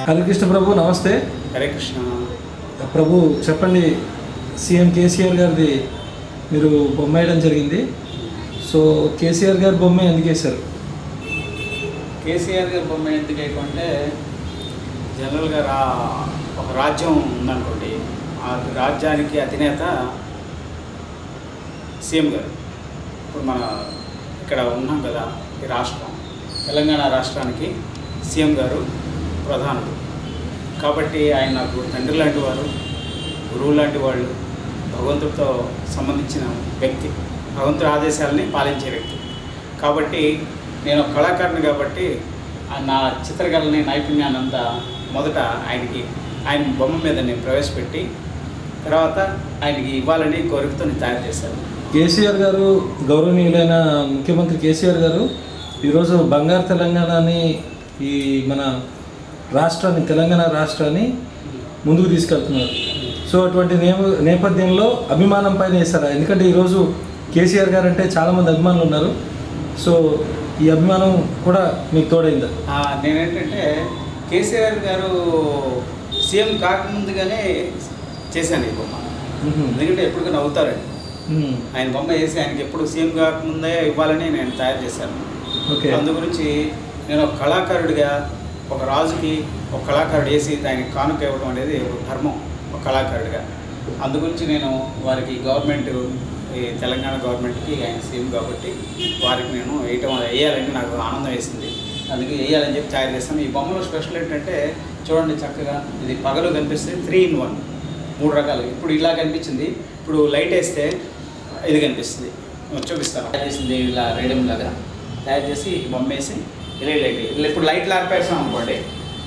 హరికృష్ణ ప్రభు నమస్తే హరే కృష్ణ ప్రభు చెప్పండి సీఎం కేసీఆర్ గారిది మీరు బొమ్మ వేయడం జరిగింది సో కేసీఆర్ గారి బొమ్మ ఎందుకు వేశారు కేసీఆర్ గారి బొమ్మ ఎందుకు వేయకుంటే జనరల్గా రా ఒక రాజ్యం ఉందనుకోండి ఆ రాజ్యానికి అధినేత సీఎం గారు ఇప్పుడు మన ఇక్కడ ఉన్నాం కదా ఈ రాష్ట్రం తెలంగాణ రాష్ట్రానికి సీఎం గారు ప్రధానుడు కాబట్టి ఆయన నాకు తండ్రి లాంటి వారు గురువు లాంటి వాళ్ళు భగవంతుడితో సంబంధించిన వ్యక్తి భగవంతుడి ఆదేశాలని పాలించే వ్యక్తి కాబట్టి నేను ఒక కళాకారుని కాబట్టి ఆ నా చిత్రకళని నైపుణ్యాన్ని అంతా మొదట ఆయనకి ఆయన బొమ్మ మీద నేను ప్రవేశపెట్టి తర్వాత ఆయనకి ఇవ్వాలని కోరికతో నేను తయారు చేశాను కేసీఆర్ గారు గౌరవనీయులైన ముఖ్యమంత్రి కేసీఆర్ గారు ఈరోజు బంగారు తెలంగాణని ఈ మన రాష్ట్రాన్ని తెలంగాణ రాష్ట్రాన్ని ముందుకు తీసుకెళ్తున్నారు సో అటువంటి నేప నేపథ్యంలో అభిమానం పైన వేస్తారా ఎందుకంటే ఈరోజు కేసీఆర్ గారు అంటే చాలామంది అభిమానులు ఉన్నారు సో ఈ అభిమానం కూడా మీకు తోడైందా ఆ, నేనేంటంటే కేసీఆర్ గారు సీఎం కాకముందుగానే చేశాను ఈ బొమ్మ మ్మ్. ఎందుకంటే ఎప్పుడు నవ్వుతారండి మ్మ్. ఆయన బొమ్మ వేసి ఆయనకి ఎప్పుడు సీఎం కాకముందే ఇవ్వాలని నేను తయారు చేశాను ఓకే అందు గురించి నేను ఒక కళాకారుడిగా ఒక రాజుకి ఒక కళాకారుడు వేసి ఆయనకి కానుక ఇవ్వడం అనేది ఒక ధర్మం ఒక కళాకారుడిగా అందు గురించి నేను వారికి గవర్నమెంట్ ఈ తెలంగాణ గవర్నమెంట్కి ఆయన సీఎం కాబట్టి వారికి నేను వేయటం వేయాలని నాకు ఆనందం వేసింది అందుకే వేయాలని చెప్పి తయారు చేస్తాను ఈ బొమ్మలో స్పెషల్ ఏంటంటే చూడండి చక్కగా ఇది పగలు కనిపిస్తే త్రీ ఇన్ వన్ మూడు రకాలు ఇప్పుడు ఇలా కనిపించింది ఇప్పుడు లైట్ వేస్తే ఇది కనిపిస్తుంది చూపిస్తాను తయారు చేసింది ఇలా రేడియం లాగా తయారు చేసి బొమ్మ వేసి ఇలా లైట్ ఇలా ఇప్పుడు లైట్లు ఆర్పేస్తాం అనుకోండి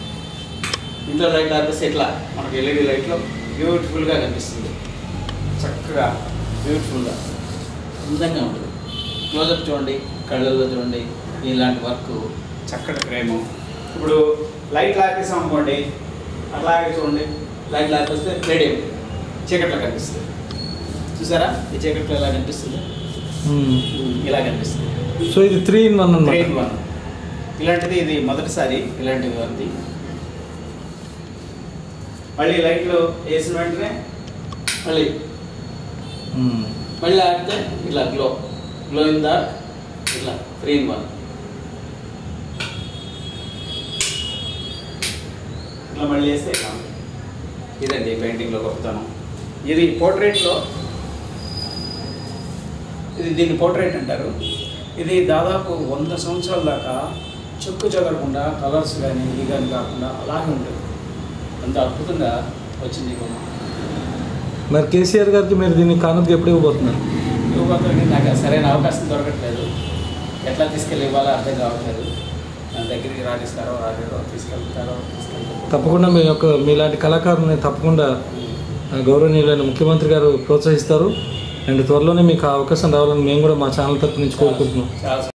ఇంట్లో లైట్ ఆర్పేస్తే ఇట్లా మనకి ఎల్ఈడి లైట్లో బ్యూటిఫుల్గా కనిపిస్తుంది చక్కగా బ్యూటిఫుల్గా అందంగా ఉంటుంది క్లోజప్ చూడండి కళ్ళల్లో చూడండి ఇలాంటి వర్క్ చక్కటి ఫ్రేము ఇప్పుడు లైట్ ఆర్పేసాం అనుకోండి అట్లాగే చూడండి లైట్ ఆర్పేస్తే రేడియం చీకట్లో కనిపిస్తుంది చూసారా ఈ చీకట్లో ఎలా కనిపిస్తుంది మ్మ్. ఇలా కనిపిస్తుంది సో ఇది త్రీ ఇన్ వన్ త్రీ అనమాట ఇన్ వన్ ఇలాంటిది ఇది మొదటిసారి ఇలాంటిది ఉంది మళ్ళీ లైట్లు వేసిన వెంటనే మళ్ళీ మ్మ్. మళ్ళీ ఆడితే ఇట్లా గ్లో గ్లో ఇన్ డార్క్ ఇట్లా త్రీ ఇన్ వన్ ఇట్లా మళ్ళీ వేస్తే ఇట్లా ఉంది. ఇదండి పెయింటింగ్లో గొప్పతనం ఇది పోర్ట్రేట్లో ఇది దీన్ని పోర్ట్రేట్ అంటారు ఇది దాదాపు వంద సంవత్సరాల దాకా చెక్కు చెదరకుండా కలర్స్ కానీ ఇది కానీ కాకుండా అలాగే ఉంటుంది అంత అద్భుతంగా వచ్చింది ఈ బొమ్మ మరి కేసీఆర్ గారికి మీరు దీన్ని కానుక ఎప్పుడు ఇవ్వబోతున్నారు యువకులకి నాకు సరైన అవకాశం దొరకట్లేదు ఎట్లా తీసుకెళ్ళి ఇవ్వాలో అర్థం కావట్లేదు నా దగ్గరికి రాణిస్తారో రాలేరో తీసుకెళ్తారో తీసుకెళ్తారో తప్పకుండా మీ యొక్క మీలాంటి కళాకారుని తప్పకుండా ఆ, గౌరవనీయులైన ముఖ్యమంత్రి గారు ప్రోత్సహిస్తారు అండ్ త్వరలోనే మీకు ఆ అవకాశం రావాలని మేము కూడా మా ఛానల్ తరపు నుంచి కోరుకుంటున్నాం చాలా